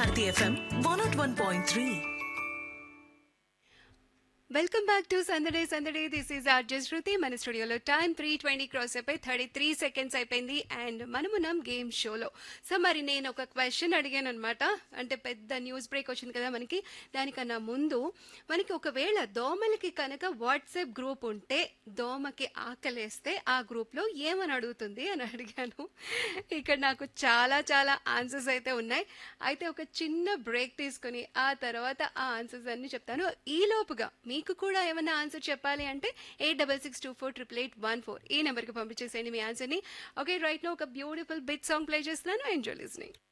Bharati FM one not one point three welcome back to Sandade Sandade this is RJ Shruthi మన స్టూడియోలో time three twenty cross అయిపోయి thirty three seconds అయిపోయింది and మనమున్నాం game షోలో so మరి నేను ఒక క్వశ్చన్ అడిగాను అనమాట అంటే పెద్ద న్యూస్ బ్రేక్ వచ్చింది కదా మనకి దానికన్నా ముందు మనకి ఒకవేళ దోమలకి కనుక వాట్సాప్ గ్రూప్ ఉంటే దోమకి ఆకలేస్తే ఆ గ్రూప్లో ఏమని అడుగుతుంది అని అడిగాను ఇక్కడ నాకు చాలా చాలా ఆన్సర్స్ అయితే ఉన్నాయి అయితే ఒక చిన్న బ్రేక్ తీసుకొని ఆ తర్వాత ఆ ఆన్సర్స్ అన్ని చెప్తాను ఈ లోపుగా మీకు కూడా ఏమైనా ఆన్సర్ చెప్పాలి అంటే eight double six two four triple eight one four ఈ నెంబర్కి పంపించేసేయండి మీ ఆన్సర్ని ఓకే రైట్ లో ఒక బ్యూటిఫుల్ బిట్ సాంగ్ ప్లే చేస్తున్నాను ఎంజాయ్ లిస్నింగ్